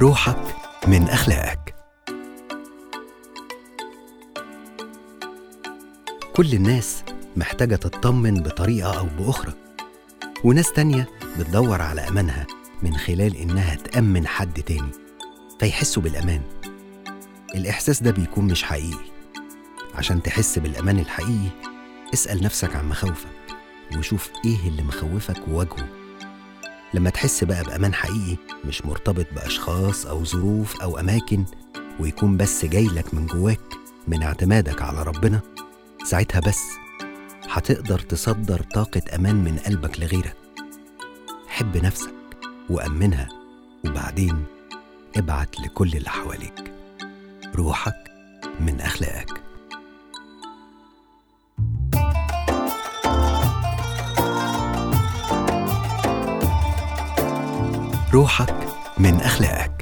روحك من أخلاقك كل الناس محتاجة تطمن بطريقة أو بأخرى وناس تانية بتدور على أمانها من خلال إنها تأمن حد تاني فيحسوا بالأمان الإحساس ده بيكون مش حقيقي عشان تحس بالأمان الحقيقي اسأل نفسك عن مخاوفك وشوف إيه اللي مخوفك وواجهه لما تحس بقى بأمان حقيقي مش مرتبط بأشخاص أو ظروف أو أماكن ويكون بس جايلك من جواك من اعتمادك على ربنا ساعتها بس هتقدر تصدر طاقة أمان من قلبك لغيرك حب نفسك وأمنها وبعدين ابعت لكل اللي حواليك روحك من أخلاقك روحك من أخلاقك